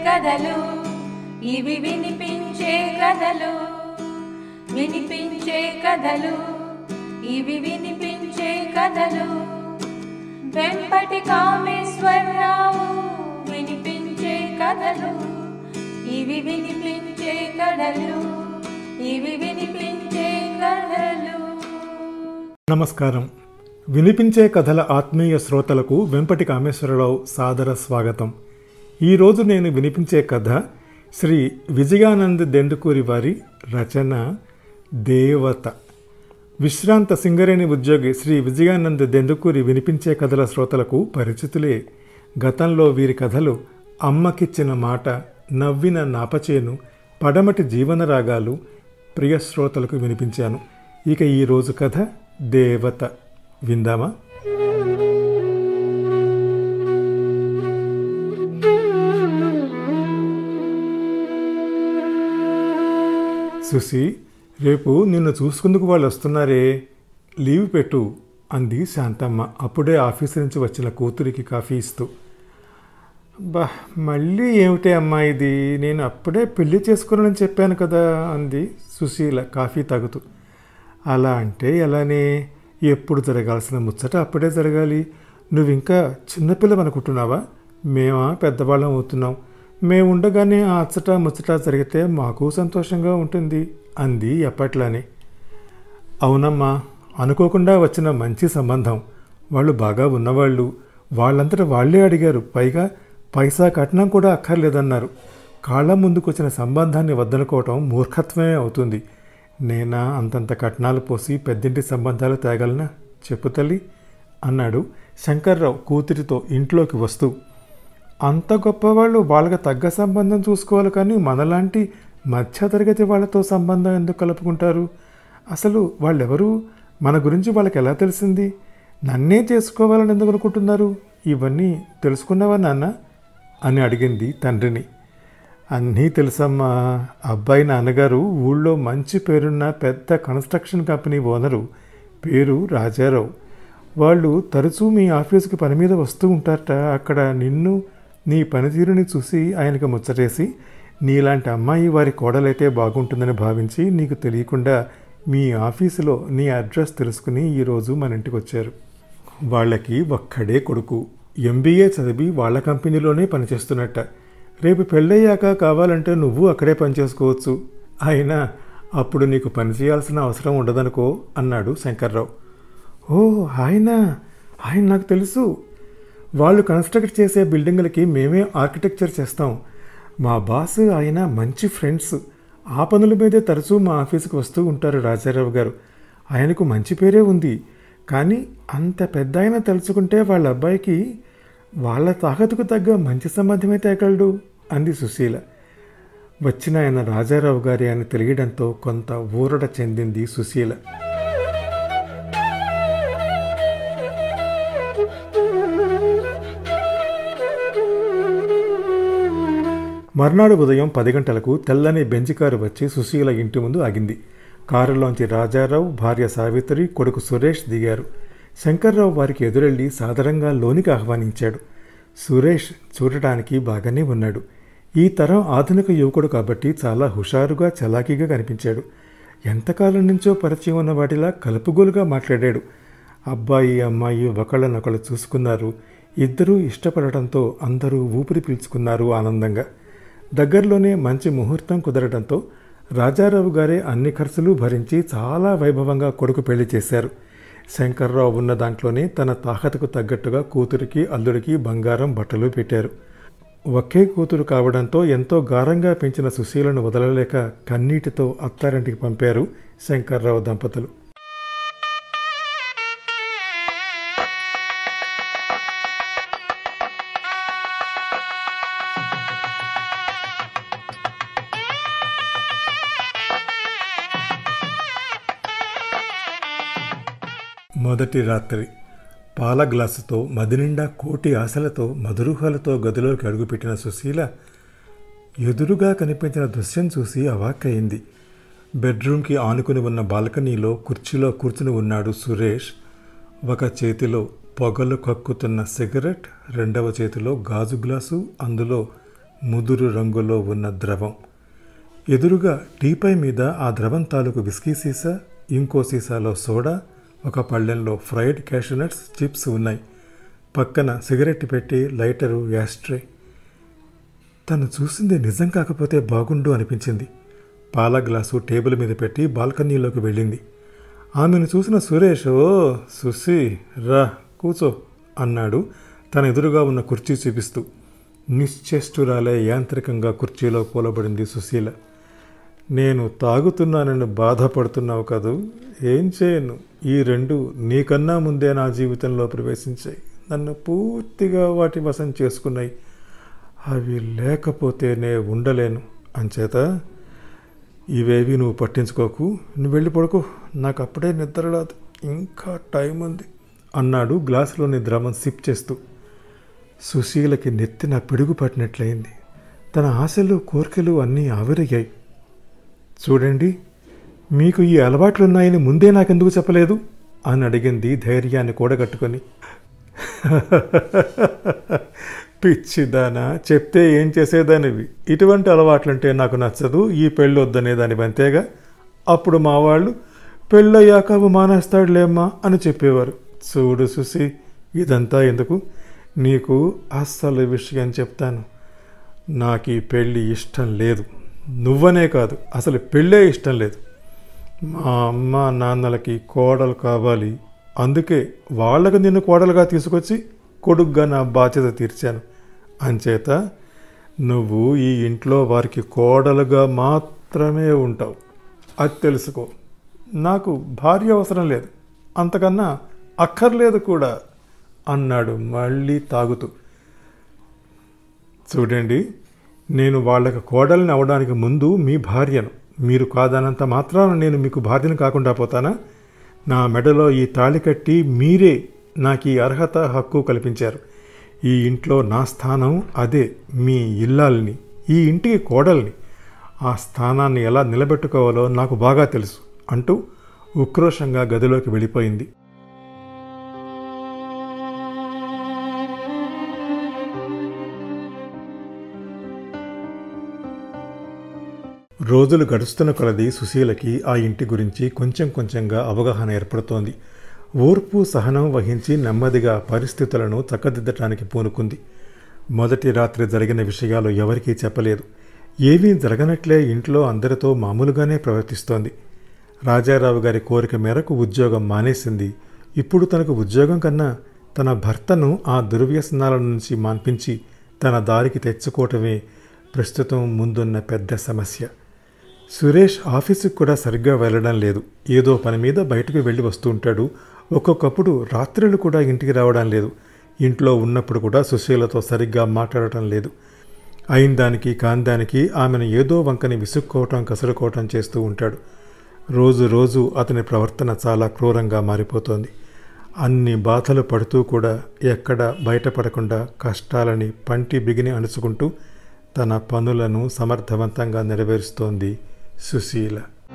కథలు ఇవి వినిపించే కథలు వినిపించే కథలు ఇవి వినిపించే కథలు వెంపటి కామేశ్వరరావు వినిపించే కథలు ఇవి వినిపించే కథలు ఇవి వినిపించే కథలు నమస్కారం వినిపించే కథల ఆత్మీయ శ్రోతలకు వెంపటి కామేశ్వరరావు సాదర స్వాగతం ఈరోజు నేను వినిపించే కథ శ్రీ విజయానంద్ దెందుకూరి వారి రచన దేవత విశ్రాంత సింగరేణి ఉద్యోగి శ్రీ విజయానంద్ దెందుకూరి వినిపించే కథల శ్రోతలకు పరిచితులే గతంలో వీరి కథలు అమ్మకిచ్చిన మాట నవ్విన నాపచేను పడమటి జీవన రాగాలు ప్రియ శ్రోతలకు వినిపించాను ఇక ఈరోజు కథ దేవత విందామా సుసి రేపు నిన్ను చూసుకుందుకు వాళ్ళు వస్తున్నారే లీవ్ పెట్టు అంది శాంతమ్మ అప్పుడే ఆఫీసు నుంచి వచ్చిన కూతురికి కాఫీ ఇస్తూ బా మళ్ళీ ఏమిటే అమ్మా ఇది నేను అప్పుడే పెళ్లి చేసుకున్నానని చెప్పాను కదా అంది సుశీల కాఫీ తాగుతూ అలా అంటే ఎలానే ఎప్పుడు జరగాల్సిన ముచ్చట అప్పుడే జరగాలి నువ్వు ఇంకా చిన్నపిల్లవి అనుకుంటున్నావా మేమా పెద్దవాళ్ళం అవుతున్నాం మేము ఉండగానే ఆ అచ్చట ముచ్చట జరిగితే మాకు సంతోషంగా ఉంటుంది అంది ఎప్పట్లానే అవునమ్మా అనుకోకుండా వచ్చిన మంచి సంబంధం వాళ్ళు బాగా ఉన్నవాళ్ళు వాళ్ళంతటా వాళ్ళే అడిగారు పైగా పైసా కట్నం కూడా అక్కర్లేదన్నారు కాళ్ళ ముందుకు వచ్చిన సంబంధాన్ని వద్దనుకోవటం మూర్ఖత్వమే అవుతుంది నేనా అంతంత కట్నాలు పోసి పెద్దింటి సంబంధాలు తేగలనా చెప్పు తల్లి అన్నాడు శంకర్రావు కూతురితో ఇంట్లోకి వస్తూ అంత గొప్పవాళ్ళు వాళ్ళకి తగ్గ సంబంధం చూసుకోవాలి కానీ మనలాంటి మధ్యతరగతి వాళ్ళతో సంబంధం ఎందుకు కలుపుకుంటారు అసలు వాళ్ళెవరు మన గురించి వాళ్ళకి ఎలా తెలిసింది నన్నే చేసుకోవాలని ఎందుకు అనుకుంటున్నారు ఇవన్నీ తెలుసుకున్నావా నాన్న అని అడిగింది తండ్రిని అన్నీ తెలుసమ్మా అబ్బాయి నాన్నగారు ఊళ్ళో మంచి పేరున్న పెద్ద కన్స్ట్రక్షన్ కంపెనీ ఓనరు పేరు రాజారావు వాళ్ళు తరచూ మీ ఆఫీసుకి పని మీద వస్తూ ఉంటారట అక్కడ నిన్ను నీ పనితీరుని చూసి ఆయనకు ముచ్చటేసి నీలాంటి అమ్మాయి వారి కోడలైతే బాగుంటుందని భావించి నీకు తెలియకుండా మీ ఆఫీసులో నీ అడ్రస్ తెలుసుకుని ఈరోజు మన ఇంటికి వచ్చారు వాళ్ళకి ఒక్కడే కొడుకు ఎంబీఏ చదివి వాళ్ళ కంపెనీలోనే పనిచేస్తున్నట్ట రేపు పెళ్ళయ్యాక కావాలంటే నువ్వు అక్కడే పనిచేసుకోవచ్చు అయినా అప్పుడు నీకు పని చేయాల్సిన అవసరం ఉండదనుకో అన్నాడు శంకర్రావు ఓ ఆయన ఆయన నాకు తెలుసు వాళ్ళు కన్స్ట్రక్ట్ చేసే బిల్డింగులకి మేమే ఆర్కిటెక్చర్ చేస్తాం మా బాస్ ఆయన మంచి ఫ్రెండ్స్ ఆ పనుల మీదే తరచూ మా ఆఫీస్కి వస్తూ ఉంటారు రాజారావు గారు ఆయనకు మంచి పేరే ఉంది కానీ అంత పెద్ద ఆయన తలుచుకుంటే వాళ్ళ అబ్బాయికి వాళ్ళ తాకతుకు తగ్గ మంచి సంబంధమే తేగలడు అంది సుశీల వచ్చిన ఆయన రాజారావు గారి అని తెలియడంతో కొంత ఊరట చెందింది సుశీల మర్నాడు ఉదయం పది గంటలకు తెల్లని బెంచి కారు వచ్చి సుశీల ఇంటి ముందు ఆగింది కారులోంచి రాజారావు భార్య సావిత్రి కొడుకు సురేష్ దిగారు శంకర్రావు వారికి ఎదురెళ్ళి సాదరంగా లోనికి ఆహ్వానించాడు సురేష్ చూడటానికి బాగానే ఉన్నాడు ఈ తరం ఆధునిక యువకుడు కాబట్టి చాలా హుషారుగా చలాకీగా కనిపించాడు ఎంతకాలం నుంచో పరిచయం ఉన్న వాటిలా కలుపుగోలుగా మాట్లాడాడు అబ్బాయి అమ్మాయి ఒకళ్ళనొకళ్ళు చూసుకున్నారు ఇద్దరూ ఇష్టపడటంతో అందరూ ఊపిరి పీల్చుకున్నారు ఆనందంగా దగ్గరలోనే మంచి ముహూర్తం కుదరడంతో రాజారావు గారే అన్ని ఖర్చులు భరించి చాలా వైభవంగా కొడుకు పెళ్లి చేశారు శంకర్రావు ఉన్న దాంట్లోనే తన తాహతకు తగ్గట్టుగా కూతురికి అల్లుడికి బంగారం బట్టలు పెట్టారు ఒకే కూతురు కావడంతో ఎంతో గారంగా పెంచిన సుశీలను వదలలేక కన్నీటితో అత్తారింటికి పంపారు శంకర్రావు దంపతులు మొదటి రాత్రి పాల గ్లాసుతో మదినిండా కోటి ఆశలతో మధురుహాలతో గదిలోకి అడుగుపెట్టిన సుశీల ఎదురుగా కనిపించిన దృశ్యం చూసి అవాక్కయింది బెడ్రూమ్కి ఆనుకుని ఉన్న బాల్కనీలో కుర్చీలో కూర్చుని ఉన్నాడు సురేష్ ఒక చేతిలో పొగలు కక్కుతున్న సిగరెట్ రెండవ చేతిలో గాజు గ్లాసు అందులో ముదురు రంగులో ఉన్న ద్రవం ఎదురుగా టీపై మీద ఆ ద్రవం తాలూకు విస్కీ సీసా ఇంకో సీసాలో సోడా ఒక పళ్ళెంలో ఫ్రైడ్ క్యాషూనట్స్ చిప్స్ ఉన్నాయి పక్కన సిగరెట్ పెట్టి లైటరు యాస్ట్రే తను చూసింది నిజం కాకపోతే బాగుండు అనిపించింది పాల గ్లాసు టేబుల్ మీద పెట్టి బాల్కనీలోకి వెళ్ళింది ఆమెను చూసిన సురేష్ ఓ సుసి రా కూచో అన్నాడు తన ఎదురుగా ఉన్న కుర్చీ చూపిస్తూ నిశ్చేష్టురాలే యాంత్రికంగా కుర్చీలో కూలబడింది సుశీల నేను తాగుతున్నానని బాధపడుతున్నావు కదూ ఏం చేయను ఈ రెండు నీకన్నా ముందే నా జీవితంలో ప్రవేశించాయి నన్ను పూర్తిగా వాటి వశం చేసుకున్నాయి అవి లేకపోతేనే ఉండలేను అంచేత ఇవేవి నువ్వు పట్టించుకోకు నువ్వు వెళ్ళి పడుకో నాకు అప్పుడే నిద్ర రాదు ఇంకా టైం ఉంది అన్నాడు గ్లాసులోని ద్రవం సిప్ చేస్తూ సుశీలకి నెత్తిన పిడుగు పట్టినట్లయింది తన ఆశలు కోరికలు అన్నీ ఆవిరయ్యాయి చూడండి మీకు ఈ అలవాట్లున్నాయని ముందే నాకెందుకు చెప్పలేదు అని అడిగింది ధైర్యాన్ని కూడగట్టుకొని పిచ్చిదానా చెప్తే ఏం చేసేదానివి ఇటువంటి అలవాట్లంటే నాకు నచ్చదు ఈ పెళ్ళి వద్దనేదానివి అంతేగా అప్పుడు మా వాళ్ళు పెళ్ళయ్యాక అవి మానేస్తాడులేమ్మా అని చెప్పేవారు చూడు సుసి ఇదంతా ఎందుకు నీకు అస్సలు విషయం చెప్తాను నాకు ఈ పెళ్ళి ఇష్టం లేదు నువ్వనే కాదు అసలు పెళ్ళే ఇష్టం లేదు మా అమ్మ నాన్నలకి కోడలు కావాలి అందుకే వాళ్ళకు నిన్ను కోడలుగా తీసుకొచ్చి కొడుగ్గా నా బాధ్యత తీర్చాను అంచేత నువ్వు ఈ ఇంట్లో వారికి కోడలుగా మాత్రమే ఉంటావు అది తెలుసుకో నాకు భార్య అవసరం లేదు అంతకన్నా అక్కర్లేదు కూడా అన్నాడు మళ్ళీ తాగుతూ చూడండి నేను వాళ్ళకి కోడల్ని అవడానికి ముందు మీ భార్యను మీరు కాదనంత మాత్రాన నేను మీకు భార్యను కాకుండా పోతానా నా మెడలో ఈ తాళి కట్టి మీరే నాకు ఈ అర్హత హక్కు కల్పించారు ఈ ఇంట్లో నా స్థానం అదే మీ ఇల్లాల్ని ఈ ఇంటికి కోడల్ని ఆ స్థానాన్ని ఎలా నిలబెట్టుకోవాలో నాకు బాగా తెలుసు అంటూ ఉక్రోషంగా గదిలోకి వెళ్ళిపోయింది రోజులు గడుస్తున్న కొలది సుశీలకి ఆ ఇంటి గురించి కొంచెం కొంచెంగా అవగాహన ఏర్పడుతోంది ఓర్పు సహనం వహించి నెమ్మదిగా పరిస్థితులను చక్కదిద్దటానికి పూనుకుంది మొదటి రాత్రి జరిగిన విషయాలు ఎవరికీ చెప్పలేదు ఏమీ జరగనట్లే ఇంట్లో అందరితో మామూలుగానే ప్రవర్తిస్తోంది రాజారావు గారి కోరిక మేరకు ఉద్యోగం మానేసింది ఇప్పుడు తనకు ఉద్యోగం కన్నా తన భర్తను ఆ దుర్వ్యసనాల నుంచి మాన్పించి తన దారికి తెచ్చుకోవటమే ప్రస్తుతం ముందున్న పెద్ద సమస్య సురేష్ ఆఫీసుకు కూడా సరిగ్గా వెళ్ళడం లేదు ఏదో పని మీద బయటకు వెళ్ళి వస్తూ ఉంటాడు ఒక్కొక్కప్పుడు రాత్రులు కూడా ఇంటికి రావడం లేదు ఇంట్లో ఉన్నప్పుడు కూడా సుశీలతో సరిగ్గా మాట్లాడటం లేదు అయిన దానికి కాందానికి ఆమెను ఏదో వంకని విసుక్కోవటం కసురుకోవటం చేస్తూ ఉంటాడు రోజు రోజు అతని ప్రవర్తన చాలా క్రూరంగా మారిపోతోంది అన్ని బాధలు పడుతూ కూడా ఎక్కడ బయటపడకుండా కష్టాలని పంటి బిగిని అణుచుకుంటూ తన పనులను సమర్థవంతంగా నెరవేరుస్తోంది సుశీల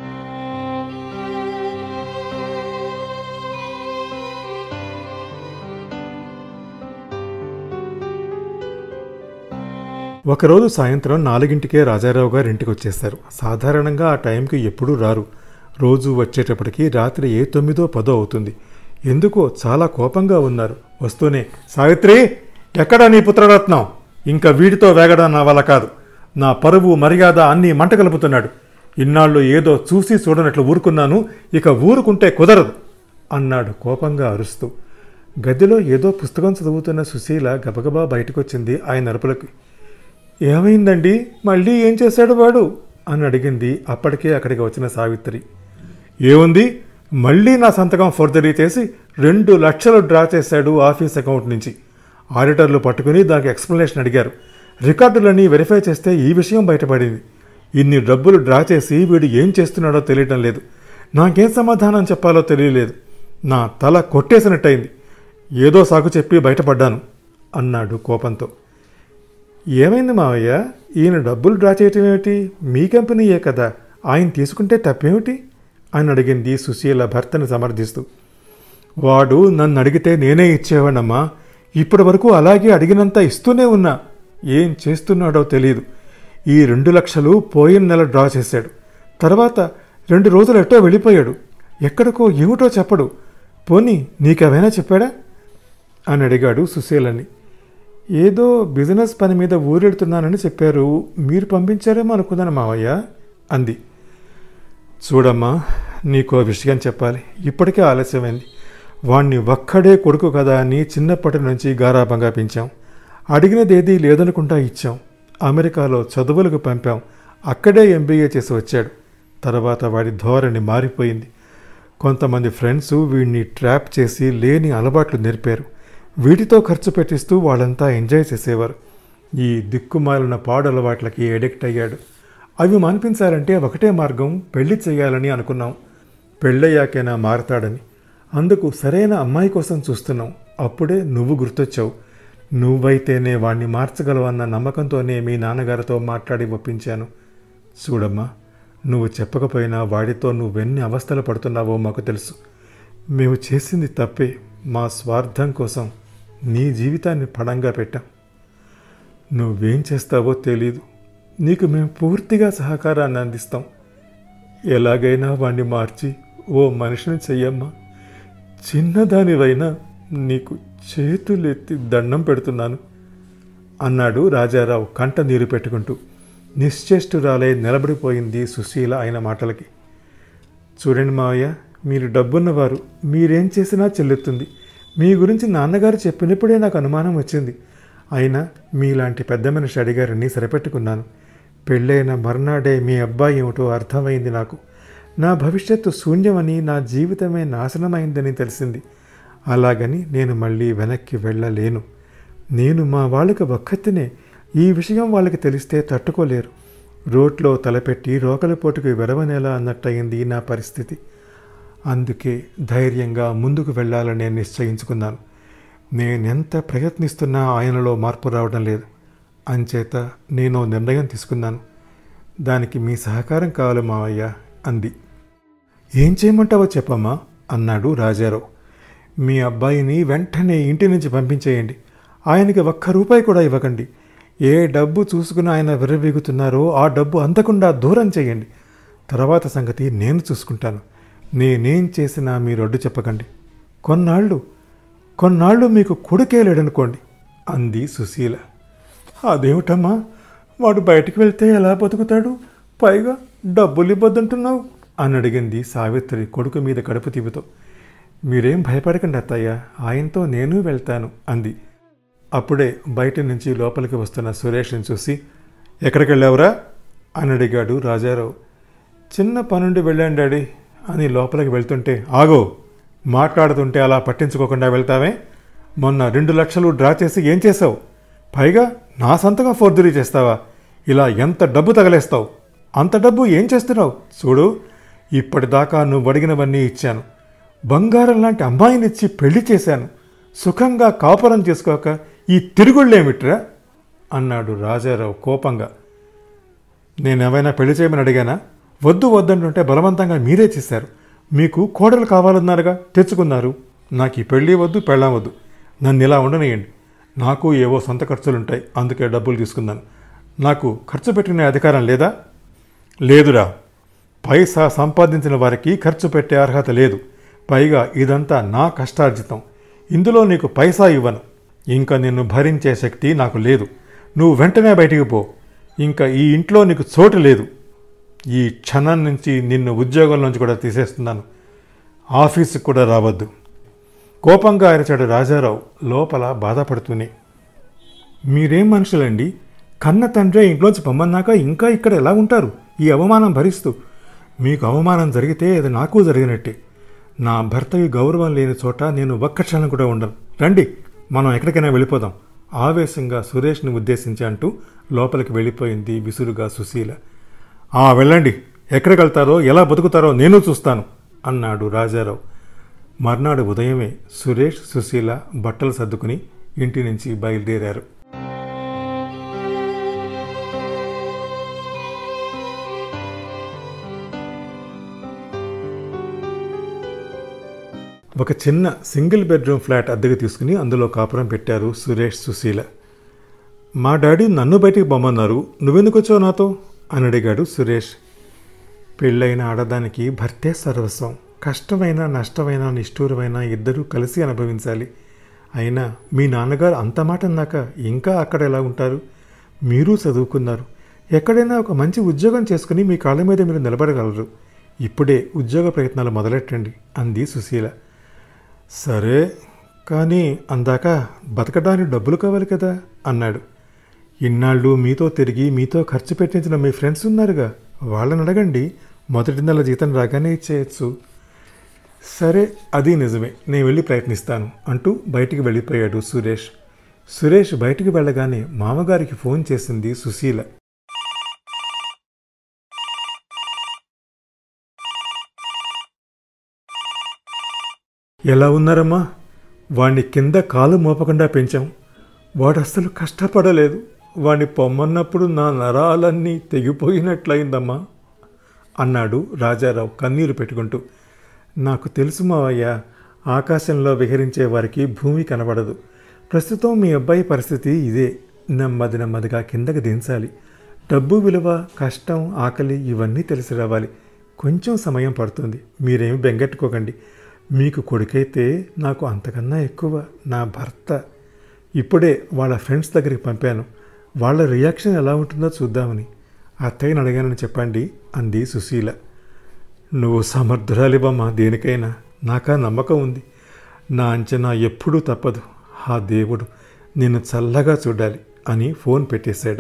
ఒకరోజు సాయంత్రం నాలుగింటికే రాజారావు గారు ఇంటికి వచ్చేశారు సాధారణంగా ఆ టైంకి ఎప్పుడూ రారు రోజు వచ్చేటప్పటికి రాత్రి ఏ తొమ్మిదో పదో అవుతుంది ఎందుకో చాలా కోపంగా ఉన్నారు వస్తూనే సావిత్రి ఎక్కడా నీ పుత్రరత్నం ఇంకా వీడితో వేగడం నా వల్ల కాదు నా పరువు మర్యాద అన్నీ మంట కలుపుతున్నాడు ఇన్నాళ్ళు ఏదో చూసి చూడనట్లు ఊరుకున్నాను ఇక ఊరుకుంటే కుదరదు అన్నాడు కోపంగా అరుస్తూ గదిలో ఏదో పుస్తకం చదువుతున్న సుశీల గబగబా బయటకొచ్చింది ఆయన అరుపులకి ఏమైందండి మళ్ళీ ఏం చేశాడు వాడు అని అడిగింది అప్పటికే అక్కడికి వచ్చిన సావిత్రి ఏముంది మళ్ళీ నా సంతకం ఫోర్జరీ చేసి రెండు లక్షలు డ్రా చేశాడు ఆఫీస్ అకౌంట్ నుంచి ఆడిటర్లు పట్టుకుని దానికి ఎక్స్ప్లెనేషన్ అడిగారు రికార్డులన్నీ వెరిఫై చేస్తే ఈ విషయం బయటపడింది ఇన్ని డబ్బులు డ్రా చేసి వీడు ఏం చేస్తున్నాడో తెలియటం లేదు నాకేం సమాధానం చెప్పాలో తెలియలేదు నా తల కొట్టేసినట్టయింది ఏదో సాకు చెప్పి బయటపడ్డాను అన్నాడు కోపంతో ఏమైంది మావయ్య ఈయన డబ్బులు డ్రా చేయటం ఏమిటి మీ కంపెనీయే కదా ఆయన తీసుకుంటే తప్పేమిటి అని అడిగింది సుశీల భర్తను సమర్థిస్తూ వాడు నన్ను అడిగితే నేనే ఇచ్చేవాడమ్మా ఇప్పటి వరకు అలాగే అడిగినంత ఇస్తూనే ఉన్నా ఏం చేస్తున్నాడో తెలియదు ఈ రెండు లక్షలు పోయిన నెల డ్రా చేశాడు తర్వాత రెండు రోజులు ఎట్టో వెళ్ళిపోయాడు ఎక్కడికో ఏమిటో చెప్పడు పోనీ నీకేమైనా చెప్పాడా అని అడిగాడు సుశీలని ఏదో బిజినెస్ పని మీద ఊరెడుతున్నానని చెప్పారు మీరు పంపించారేమో అనుకున్నాను మావయ్య అంది చూడమ్మా నీకో విషయం చెప్పాలి ఇప్పటికే ఆలస్యమైంది వాణ్ణి ఒక్కడే కొడుకు కదా అని చిన్నప్పటి నుంచి గారాబంగా పెంచాం అడిగినదేదీ లేదనుకుంటా ఇచ్చాం అమెరికాలో చదువులకు పంపాం అక్కడే ఎంబీఏ చేసి వచ్చాడు తర్వాత వాడి ధోరణి మారిపోయింది కొంతమంది ఫ్రెండ్స్ వీడిని ట్రాప్ చేసి లేని అలవాట్లు నేర్పారు వీటితో ఖర్చు పెట్టిస్తూ వాళ్ళంతా ఎంజాయ్ చేసేవారు ఈ దిక్కుమాలిన పాడు అలవాట్లకి ఎడిక్ట్ అయ్యాడు అవి మాన్పించాలంటే ఒకటే మార్గం పెళ్లి చేయాలని అనుకున్నాం పెళ్ళయ్యాకైనా మారతాడని అందుకు సరైన అమ్మాయి కోసం చూస్తున్నాం అప్పుడే నువ్వు గుర్తొచ్చావు నువ్వైతేనే వాణ్ణి మార్చగలవన్న నమ్మకంతోనే మీ నాన్నగారితో మాట్లాడి ఒప్పించాను చూడమ్మా నువ్వు చెప్పకపోయినా వాడితో నువ్వెన్ని అవస్థలు పడుతున్నావో మాకు తెలుసు మేము చేసింది తప్పే మా స్వార్థం కోసం నీ జీవితాన్ని పడంగా పెట్టాం నువ్వేం చేస్తావో తెలీదు నీకు మేము పూర్తిగా సహకారాన్ని అందిస్తాం ఎలాగైనా వాణ్ణి మార్చి ఓ మనిషిని చెయ్యమ్మా చిన్నదానివైనా నీకు చేతులెత్తి దండం పెడుతున్నాను అన్నాడు రాజారావు కంట నీరు పెట్టుకుంటూ నిశ్చేష్టురాలై నిలబడిపోయింది సుశీల ఆయన మాటలకి చూడండి మావయ్య మీరు డబ్బున్నవారు మీరేం చేసినా చెల్లుతుంది మీ గురించి నాన్నగారు చెప్పినప్పుడే నాకు అనుమానం వచ్చింది అయినా మీలాంటి పెద్ద మనిషి అడిగారని సరిపెట్టుకున్నాను పెళ్ళైన మర్నాడే మీ అబ్బాయి ఏమిటో అర్థమైంది నాకు నా భవిష్యత్తు శూన్యమని నా జీవితమే నాశనమైందని తెలిసింది అలాగని నేను మళ్ళీ వెనక్కి వెళ్ళలేను నేను మా వాళ్ళకి ఒక్కతినే ఈ విషయం వాళ్ళకి తెలిస్తే తట్టుకోలేరు రోడ్లో తలపెట్టి రోకలిపోటుకు వెరవనేలా అన్నట్టయింది నా పరిస్థితి అందుకే ధైర్యంగా ముందుకు వెళ్ళాలని నిశ్చయించుకున్నాను నేనెంత ప్రయత్నిస్తున్నా ఆయనలో మార్పు రావడం లేదు అంచేత నేను నిర్ణయం తీసుకున్నాను దానికి మీ సహకారం కావాలి మావయ్య అంది ఏం చేయమంటావో చెప్పమ్మా అన్నాడు రాజారావు మీ అబ్బాయిని వెంటనే ఇంటి నుంచి పంపించేయండి ఆయనకి ఒక్క రూపాయి కూడా ఇవ్వకండి ఏ డబ్బు చూసుకుని ఆయన విర్రవీగుతున్నారో ఆ డబ్బు అందకుండా దూరం చేయండి తర్వాత సంగతి నేను చూసుకుంటాను నేనేం చేసినా మీరు అడ్డు చెప్పకండి కొన్నాళ్ళు కొన్నాళ్ళు మీకు కొడుకే లేడనుకోండి అంది సుశీల అదేమిటమ్మా వాడు బయటికి వెళ్తే ఎలా బతుకుతాడు పైగా డబ్బులు ఇవ్వద్దంటున్నావు అని అడిగింది సావిత్రి కొడుకు మీద కడుపు తీపుతో మీరేం భయపడకండి అత్తయ్య ఆయనతో నేను వెళ్తాను అంది అప్పుడే బయట నుంచి లోపలికి వస్తున్న సురేష్ని చూసి ఎక్కడికి వెళ్ళావురా అని అడిగాడు రాజారావు చిన్న పనుండి వెళ్ళాను డాడీ అని లోపలికి వెళ్తుంటే ఆగో మాట్లాడుతుంటే అలా పట్టించుకోకుండా వెళ్తావే మొన్న రెండు లక్షలు డ్రా చేసి ఏం చేసావు పైగా నా సంతకం ఫోర్జరీ చేస్తావా ఇలా ఎంత డబ్బు తగలేస్తావు అంత డబ్బు ఏం చేస్తున్నావు చూడు ఇప్పటిదాకా నువ్వు అడిగినవన్నీ ఇచ్చాను బంగారం లాంటి అమ్మాయినిచ్చి పెళ్లి చేశాను సుఖంగా కాపురం చేసుకోక ఈ తిరుగుళ్ళేమిట్రా అన్నాడు రాజారావు కోపంగా నేనేమైనా పెళ్లి చేయమని అడిగానా వద్దు వద్దంటుంటే బలవంతంగా మీరే చేశారు మీకు కోడలు కావాలన్నారుగా తెచ్చుకున్నారు నాకు ఈ పెళ్ళి వద్దు పెళ్ళాం వద్దు నన్ను ఇలా ఉండనియండి నాకు ఏవో సొంత ఖర్చులుంటాయి అందుకే డబ్బులు తీసుకున్నాను నాకు ఖర్చు పెట్టిన అధికారం లేదా లేదురా పైసా సంపాదించిన వారికి ఖర్చు పెట్టే అర్హత లేదు పైగా ఇదంతా నా కష్టార్జితం ఇందులో నీకు పైసా ఇవ్వను ఇంకా నిన్ను భరించే శక్తి నాకు లేదు నువ్వు వెంటనే బయటికి పో ఇంకా ఈ ఇంట్లో నీకు చోటు లేదు ఈ క్షణం నుంచి నిన్ను ఉద్యోగం నుంచి కూడా తీసేస్తున్నాను ఆఫీసుకు కూడా రావద్దు కోపంగా అరిచాడు రాజారావు లోపల బాధపడుతూనే మీరేం మనుషులండి కన్న తండ్రి ఇంట్లోంచి పొమ్మన్నాక ఇంకా ఇక్కడ ఎలా ఉంటారు ఈ అవమానం భరిస్తూ మీకు అవమానం జరిగితే అది నాకు జరిగినట్టే నా భర్తకి గౌరవం లేని చోట నేను ఒక్క క్షణం కూడా ఉండను రండి మనం ఎక్కడికైనా వెళ్ళిపోదాం ఆవేశంగా సురేష్ని ఉద్దేశించి అంటూ లోపలికి వెళ్ళిపోయింది విసురుగా సుశీల ఆ వెళ్ళండి ఎక్కడికి వెళ్తారో ఎలా బతుకుతారో నేను చూస్తాను అన్నాడు రాజారావు మర్నాడు ఉదయమే సురేష్ సుశీల బట్టలు సర్దుకుని ఇంటి నుంచి బయలుదేరారు ఒక చిన్న సింగిల్ బెడ్రూమ్ ఫ్లాట్ అద్దెకు తీసుకుని అందులో కాపురం పెట్టారు సురేష్ సుశీల మా డాడీ నన్ను బయటికి పొమ్మన్నారు నువ్వెందుకు వచ్చావు నాతో అని అడిగాడు సురేష్ పెళ్ళైన ఆడదానికి భర్తే సర్వస్వం కష్టమైన నష్టమైన నిష్ఠూరమైన ఇద్దరూ కలిసి అనుభవించాలి అయినా మీ నాన్నగారు అంత మాట అన్నాక ఇంకా అక్కడ ఎలా ఉంటారు మీరు చదువుకున్నారు ఎక్కడైనా ఒక మంచి ఉద్యోగం చేసుకుని మీ కాళ్ళ మీద మీరు నిలబడగలరు ఇప్పుడే ఉద్యోగ ప్రయత్నాలు మొదలెట్టండి అంది సుశీల సరే కానీ అందాక బతకడానికి డబ్బులు కావాలి కదా అన్నాడు ఇన్నాళ్ళు మీతో తిరిగి మీతో ఖర్చు పెట్టించిన మీ ఫ్రెండ్స్ ఉన్నారుగా వాళ్ళని అడగండి మొదటి నెల జీతం రాగానే ఇచ్చేయచ్చు సరే అది నిజమే నేను వెళ్ళి ప్రయత్నిస్తాను అంటూ బయటికి వెళ్ళిపోయాడు సురేష్ సురేష్ బయటికి వెళ్ళగానే మామగారికి ఫోన్ చేసింది సుశీల ఎలా ఉన్నారమ్మా వాణ్ణి కింద కాలు మోపకుండా పెంచాం వాడు అస్సలు కష్టపడలేదు వాణ్ణి పొమ్మన్నప్పుడు నా నరాలన్నీ తెగిపోయినట్లయిందమ్మా అన్నాడు రాజారావు కన్నీరు పెట్టుకుంటూ నాకు తెలుసు మావయ్య ఆకాశంలో విహరించే వారికి భూమి కనబడదు ప్రస్తుతం మీ అబ్బాయి పరిస్థితి ఇదే నెమ్మది నెమ్మదిగా కిందకి దించాలి డబ్బు విలువ కష్టం ఆకలి ఇవన్నీ తెలిసి రావాలి కొంచెం సమయం పడుతుంది మీరేమి బెంగెట్టుకోకండి మీకు కొడుకైతే నాకు అంతకన్నా ఎక్కువ నా భర్త ఇప్పుడే వాళ్ళ ఫ్రెండ్స్ దగ్గరికి పంపాను వాళ్ళ రియాక్షన్ ఎలా ఉంటుందో చూద్దామని అత్తయ్యని అడిగానని చెప్పండి అంది సుశీల నువ్వు సమర్థురాలివమ్మా దేనికైనా నాకా నమ్మకం ఉంది నా అంచనా ఎప్పుడూ తప్పదు ఆ దేవుడు నిన్ను చల్లగా చూడాలి అని ఫోన్ పెట్టేశాడు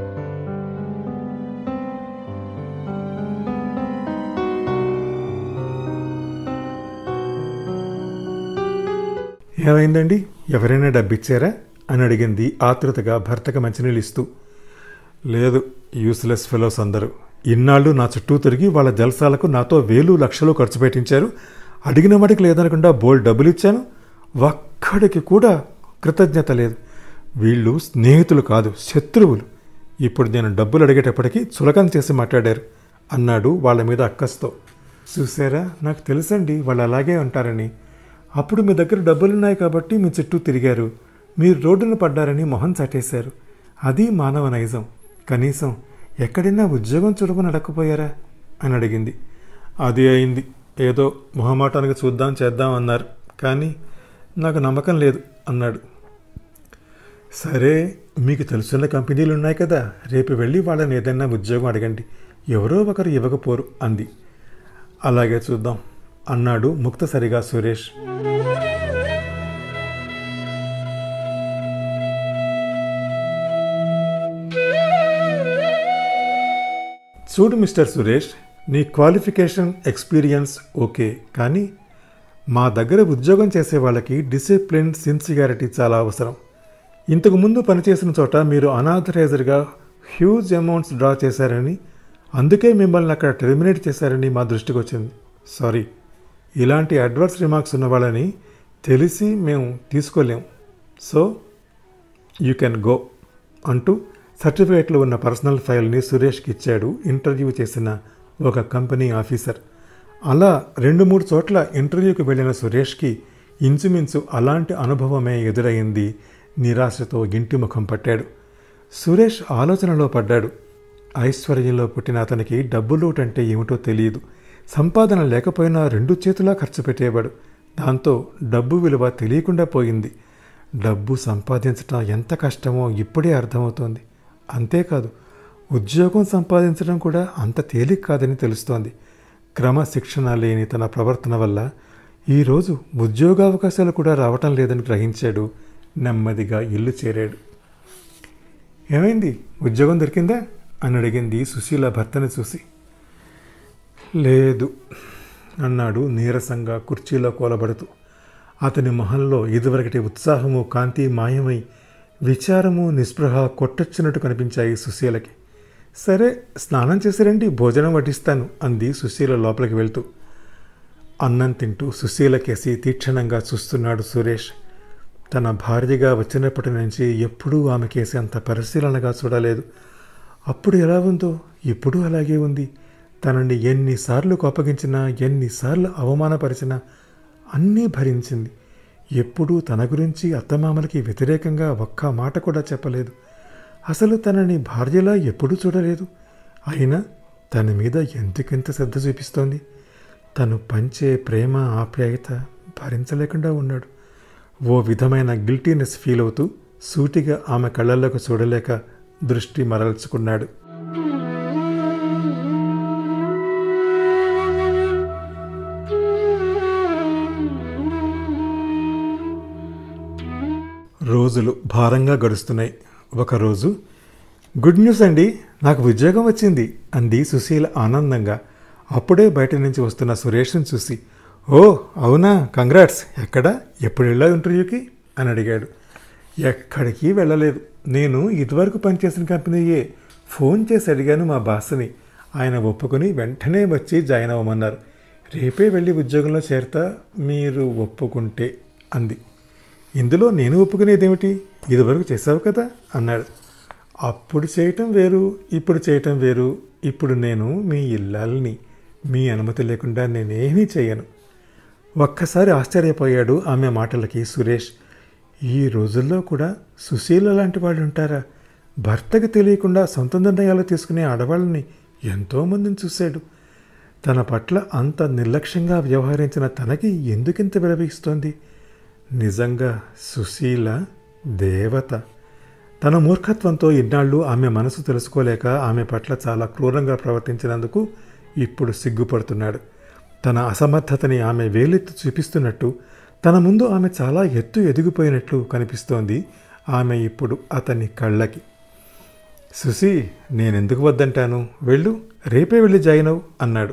ఏమైందండి ఎవరైనా డబ్బిచ్చారా అని అడిగింది ఆతృతగా భర్తకు మంచినీళ్ళు ఇస్తూ లేదు యూస్లెస్ ఫెలోస్ అందరూ ఇన్నాళ్ళు నా చుట్టూ తిరిగి వాళ్ళ జలసాలకు నాతో వేలు లక్షలు ఖర్చు పెట్టించారు అడిగిన వాటికి లేదనకుండా బోల్డ్ డబ్బులు ఇచ్చాను ఒక్కడికి కూడా కృతజ్ఞత లేదు వీళ్ళు స్నేహితులు కాదు శత్రువులు ఇప్పుడు నేను డబ్బులు అడిగేటప్పటికీ చులకన చేసి మాట్లాడారు అన్నాడు వాళ్ళ మీద అక్కస్తో చూసారా నాకు తెలుసండి వాళ్ళు అలాగే అంటారని అప్పుడు మీ దగ్గర డబ్బులున్నాయి కాబట్టి మీ చుట్టూ తిరిగారు మీరు రోడ్డున పడ్డారని మొహం చాటేశారు అది మానవ నైజం కనీసం ఎక్కడైనా ఉద్యోగం చూడమని అడగకపోయారా అని అడిగింది అది అయింది ఏదో మొహమాటానికి చూద్దాం చేద్దాం అన్నారు కానీ నాకు నమ్మకం లేదు అన్నాడు సరే మీకు తెలుసున్న కంపెనీలు ఉన్నాయి కదా రేపు వెళ్ళి వాళ్ళని ఏదైనా ఉద్యోగం అడగండి ఎవరో ఒకరు ఇవ్వకపోరు అంది అలాగే చూద్దాం అన్నాడు ముక్తసరిగా సురేష్ చూడు మిస్టర్ సురేష్ నీ క్వాలిఫికేషన్ ఎక్స్పీరియన్స్ ఓకే కానీ మా దగ్గర ఉద్యోగం చేసే వాళ్ళకి డిసిప్లిన్ సిన్సియారిటీ చాలా అవసరం ఇంతకు ముందు పనిచేసిన చోట మీరు అనాథరైజర్గా హ్యూజ్ అమౌంట్స్ డ్రా చేశారని అందుకే మిమ్మల్ని అక్కడ టెర్మినేట్ చేశారని మా దృష్టికి వచ్చింది సారీ ఇలాంటి అడ్వర్స్ రిమార్క్స్ ఉన్న వాళ్ళని తెలిసి మేము తీసుకోలేం సో యూ కెన్ గో అంటూ సర్టిఫికేట్లో ఉన్న పర్సనల్ ఫైల్ని సురేష్కి ఇచ్చాడు ఇంటర్వ్యూ చేసిన ఒక కంపెనీ ఆఫీసర్ అలా రెండు మూడు చోట్ల ఇంటర్వ్యూకి వెళ్ళిన సురేష్కి ఇంచుమించు అలాంటి అనుభవమే ఎదురైంది నిరాశతో ఇంటి ముఖం పట్టాడు సురేష్ ఆలోచనలో పడ్డాడు ఐశ్వర్యంలో పుట్టిన అతనికి డబ్బు లోటు అంటే ఏమిటో తెలియదు సంపాదన లేకపోయినా రెండు చేతులా ఖర్చు పెట్టేవాడు దాంతో డబ్బు విలువ తెలియకుండా పోయింది డబ్బు సంపాదించటం ఎంత కష్టమో ఇప్పుడే అర్థమవుతోంది అంతేకాదు ఉద్యోగం సంపాదించడం కూడా అంత తేలిక కాదని తెలుస్తోంది క్రమశిక్షణ లేని తన ప్రవర్తన వల్ల ఈరోజు ఉద్యోగావకాశాలు కూడా రావటం లేదని గ్రహించాడు నెమ్మదిగా ఇల్లు చేరాడు ఏమైంది ఉద్యోగం దొరికిందా అని అడిగింది సుశీల భర్తని చూసి లేదు అన్నాడు నీరసంగా కుర్చీలో కూలబడుతూ అతని మొహంలో ఇదివరకటి ఉత్సాహము కాంతి మాయమై విచారము నిస్పృహ కొట్టొచ్చినట్టు కనిపించాయి సుశీలకి సరే స్నానం చేసిరండి భోజనం వడ్డిస్తాను అంది సుశీల లోపలికి వెళ్తూ అన్నం తింటూ సుశీల కేసి తీక్షణంగా చూస్తున్నాడు సురేష్ తన భార్యగా వచ్చినప్పటి నుంచి ఎప్పుడూ ఆమె కేసి అంత పరిశీలనగా చూడలేదు అప్పుడు ఎలా ఉందో ఇప్పుడు అలాగే ఉంది తనని ఎన్నిసార్లు కోపగించినా ఎన్నిసార్లు అవమానపరిచినా అన్నీ భరించింది ఎప్పుడూ తన గురించి అత్తమామలకి వ్యతిరేకంగా ఒక్క మాట కూడా చెప్పలేదు అసలు తనని భార్యలా ఎప్పుడూ చూడలేదు అయినా తన మీద ఎందుకెంత శ్రద్ధ చూపిస్తోంది తను పంచే ప్రేమ ఆప్యాయత భరించలేకుండా ఉన్నాడు ఓ విధమైన గిల్టీనెస్ ఫీల్ అవుతూ సూటిగా ఆమె కళ్ళల్లోకి చూడలేక దృష్టి మరల్చుకున్నాడు రోజులు భారంగా గడుస్తున్నాయి ఒకరోజు గుడ్ న్యూస్ అండి నాకు ఉద్యోగం వచ్చింది అంది సుశీల ఆనందంగా అప్పుడే బయట నుంచి వస్తున్న సురేష్ని చూసి ఓ అవునా కంగ్రాట్స్ ఎక్కడ ఎప్పుడు వెళ్ళావు ఇంటర్వ్యూకి అని అడిగాడు ఎక్కడికి వెళ్ళలేదు నేను ఇదివరకు పనిచేసిన కంపెనీయే ఫోన్ చేసి అడిగాను మా బాస్ని ఆయన ఒప్పుకొని వెంటనే వచ్చి జాయిన్ అవ్వమన్నారు రేపే వెళ్ళి ఉద్యోగంలో చేరతా మీరు ఒప్పుకుంటే అంది ఇందులో నేను ఒప్పుకునేదేమిటి ఇదివరకు చేసావు కదా అన్నాడు అప్పుడు చేయటం వేరు ఇప్పుడు చేయటం వేరు ఇప్పుడు నేను మీ ఇల్లాలని మీ అనుమతి లేకుండా నేనేమీ చేయను ఒక్కసారి ఆశ్చర్యపోయాడు ఆమె మాటలకి సురేష్ ఈ రోజుల్లో కూడా సుశీల లాంటి వాళ్ళు ఉంటారా భర్తకి తెలియకుండా సొంత నిర్ణయాలు తీసుకునే ఆడవాళ్ళని ఎంతోమందిని చూశాడు తన పట్ల అంత నిర్లక్ష్యంగా వ్యవహరించిన తనకి ఎందుకింత విలపిస్తోంది నిజంగా సుశీల దేవత తన మూర్ఖత్వంతో ఇన్నాళ్ళు ఆమె మనసు తెలుసుకోలేక ఆమె పట్ల చాలా క్రూరంగా ప్రవర్తించినందుకు ఇప్పుడు సిగ్గుపడుతున్నాడు తన అసమర్థతని ఆమె వేలెత్తి చూపిస్తున్నట్టు తన ముందు ఆమె చాలా ఎత్తు ఎదిగిపోయినట్లు కనిపిస్తోంది ఆమె ఇప్పుడు అతని కళ్ళకి సుసి నేనెందుకు వద్దంటాను వెళ్ళు రేపే వెళ్ళి జాయిన్ అవు అన్నాడు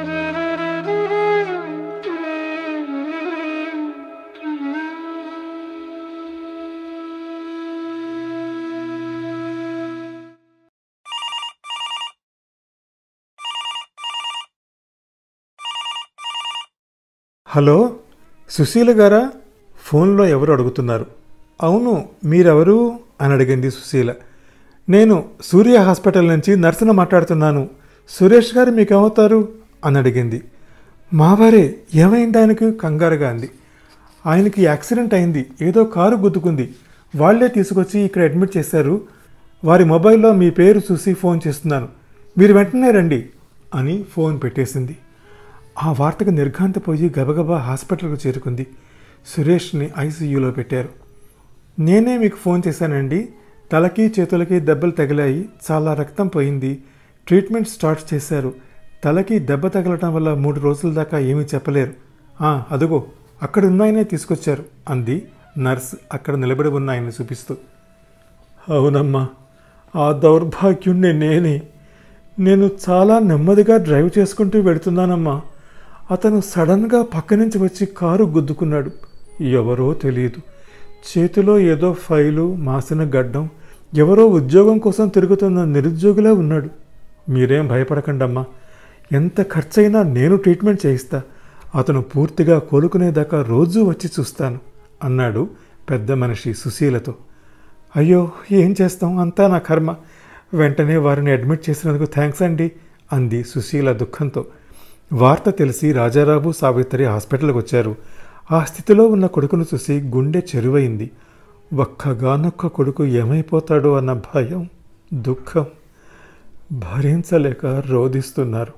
హలో సుశీల గారా ఫోన్లో ఎవరు అడుగుతున్నారు అవును మీరెవరు అని అడిగింది సుశీల నేను సూర్య హాస్పిటల్ నుంచి నర్సును మాట్లాడుతున్నాను సురేష్ గారు మీకు ఏమవుతారు అని అడిగింది మావారే ఏమైంది ఆయనకు కంగారుగా అంది ఆయనకి యాక్సిడెంట్ అయింది ఏదో కారు గుద్దుకుంది వాళ్లే తీసుకొచ్చి ఇక్కడ అడ్మిట్ చేశారు వారి మొబైల్లో మీ పేరు చూసి ఫోన్ చేస్తున్నాను మీరు వెంటనే రండి అని ఫోన్ పెట్టేసింది ఆ వార్తకు నిర్ఘాంతపోయి గబగబా హాస్పిటల్కు చేరుకుంది సురేష్ని ఐసీయూలో పెట్టారు నేనే మీకు ఫోన్ చేశానండి తలకి చేతులకి దెబ్బలు తగిలాయి చాలా రక్తం పోయింది ట్రీట్మెంట్ స్టార్ట్ చేశారు తలకి దెబ్బ తగలటం వల్ల మూడు రోజుల దాకా ఏమీ చెప్పలేరు "ఆ, అదుగో అక్కడ ఉన్నాయనే తీసుకొచ్చారు అంది నర్స్ అక్కడ నిలబడి ఉన్న ఆయన చూపిస్తూ అవునమ్మా ఆ దౌర్భాగ్యుణ్ణి నేనే నేను చాలా నెమ్మదిగా డ్రైవ్ చేసుకుంటూ వెడుతున్నానమ్మా అతను సడన్గా పక్క నుంచి వచ్చి కారు గుద్దుకున్నాడు ఎవరో తెలియదు చేతిలో ఏదో ఫైలు మాసిన గడ్డం ఎవరో ఉద్యోగం కోసం తిరుగుతున్న నిరుద్యోగిలా ఉన్నాడు మీరేం భయపడకండమ్మా ఎంత ఖర్చైనా నేను ట్రీట్మెంట్ చేయిస్తా అతను పూర్తిగా కోలుకునేదాకా రోజూ వచ్చి చూస్తాను అన్నాడు పెద్ద మనిషి సుశీలతో అయ్యో ఏం చేస్తాం అంతా నా కర్మ వెంటనే వారిని అడ్మిట్ చేసినందుకు థ్యాంక్స్ అండి అంది సుశీల దుఃఖంతో వార్త తెలిసి రాజారావు సావిత్రి హాస్పిటల్కి వచ్చారు ఆ స్థితిలో ఉన్న కొడుకును చూసి గుండె చెరువైంది ఒక్కగానొక్క కొడుకు ఏమైపోతాడో అన్న భయం దుఃఖం భరించలేక రోధిస్తున్నారు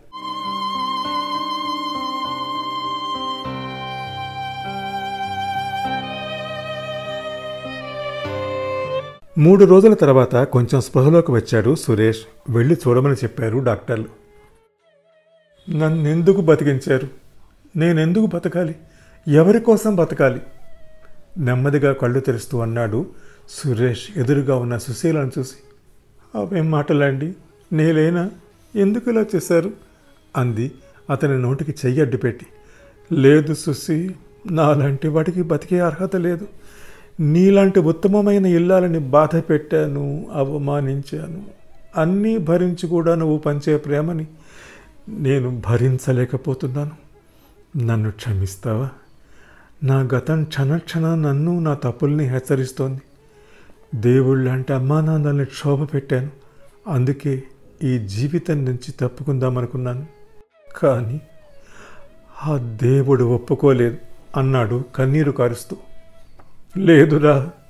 మూడు రోజుల తర్వాత కొంచెం స్పృహలోకి వచ్చాడు సురేష్ వెళ్ళి చూడమని చెప్పారు డాక్టర్లు నన్నెందుకు బతికించారు నేనెందుకు బతకాలి ఎవరి కోసం బతకాలి నెమ్మదిగా కళ్ళు తెరుస్తూ అన్నాడు సురేష్ ఎదురుగా ఉన్న సుశీలను చూసి అవేం మాటలండి నేలేనా ఎందుకు ఇలా చేశారు అంది అతని నోటికి చెయ్యి అడ్డు పెట్టి లేదు సుసి నాలాంటి వాటికి బతికే అర్హత లేదు నీలాంటి ఉత్తమమైన ఇల్లాలని బాధ పెట్టాను అవమానించాను అన్నీ భరించి కూడా నువ్వు పంచే ప్రేమని నేను భరించలేకపోతున్నాను నన్ను క్షమిస్తావా నా గతం క్షణక్షణ నన్ను నా తప్పుల్ని హెచ్చరిస్తోంది దేవుళ్ళంటే అమ్మా నాన్నల్ని క్షోభ పెట్టాను అందుకే ఈ జీవితం నుంచి తప్పుకుందామనుకున్నాను కానీ ఆ దేవుడు ఒప్పుకోలేదు అన్నాడు కన్నీరు కారుస్తూ లేదురా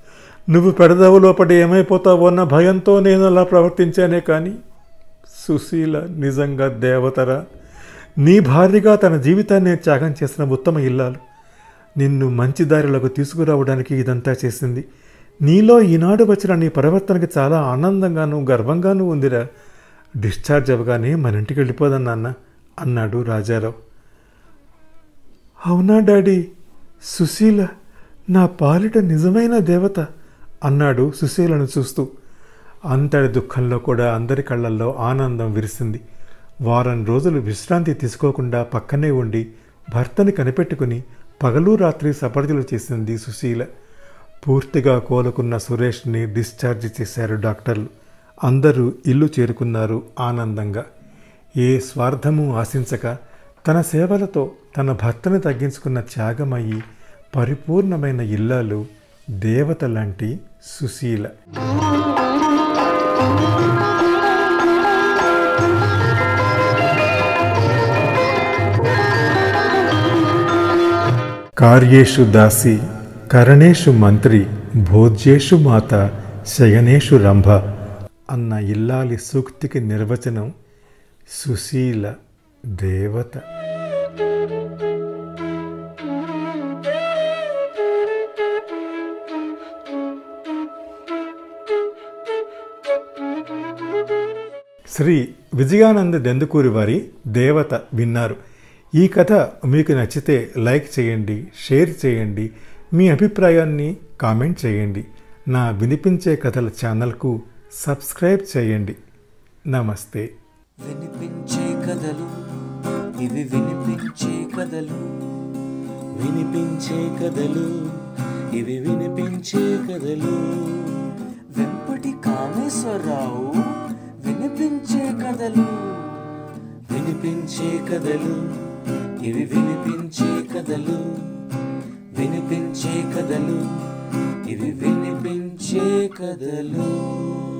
నువ్వు పెడదావు లోపల ఏమైపోతావో అన్న భయంతో నేను అలా ప్రవర్తించానే కానీ సుశీల నిజంగా దేవతరా నీ భార్యగా తన జీవితాన్ని త్యాగం చేసిన ఉత్తమ ఇల్లాలు నిన్ను మంచి దారిలోకి తీసుకురావడానికి ఇదంతా చేసింది నీలో ఈనాడు వచ్చిన నీ పరివర్తనకి చాలా ఆనందంగాను గర్వంగాను ఉందిరా డిశ్చార్జ్ అవ్వగానే మన ఇంటికి వెళ్ళిపోదాం నాన్న అన్నాడు రాజారావు అవునా డాడీ సుశీల నా పాలిట నిజమైన దేవత అన్నాడు సుశీలను చూస్తూ అంతటి దుఃఖంలో కూడా అందరి కళ్ళల్లో ఆనందం విరిసింది వారం రోజులు విశ్రాంతి తీసుకోకుండా పక్కనే ఉండి భర్తని కనిపెట్టుకుని పగలు రాత్రి సపర్జలు చేసింది సుశీల పూర్తిగా కోలుకున్న సురేష్ని డిశ్చార్జ్ చేశారు డాక్టర్లు అందరూ ఇల్లు చేరుకున్నారు ఆనందంగా ఏ స్వార్థము ఆశించక తన సేవలతో తన భర్తను తగ్గించుకున్న త్యాగమయ్యి పరిపూర్ణమైన ఇల్లాలు దేవత లాంటి సుశీల కార్యేషు దాసి కరణేషు మంత్రి భోజ్యేషు మాత శయనేషు రంభ అన్న ఇల్లాలి సూక్తికి నిర్వచనం సుశీల దేవత శ్రీ విజయానంద దెందుకూరి వారి దేవత విన్నారు ఈ కథ మీకు నచ్చితే లైక్ చేయండి షేర్ చేయండి మీ అభిప్రాయాన్ని కామెంట్ చేయండి నా వినిపించే కథల ఛానల్కు సబ్స్క్రైబ్ చేయండి నమస్తే వినిపించే కథలు ఇవి వినిపించే కథలు వినిపించే కథలు ఇవి వినిపించే కథలు వెంపటి కామేశ్వరరావు వినిపించే కథలు వినిపించే కథలు ఇవి వినిపించే కథలు వినిపించే కథలు ఇవి వినిపించే కథలు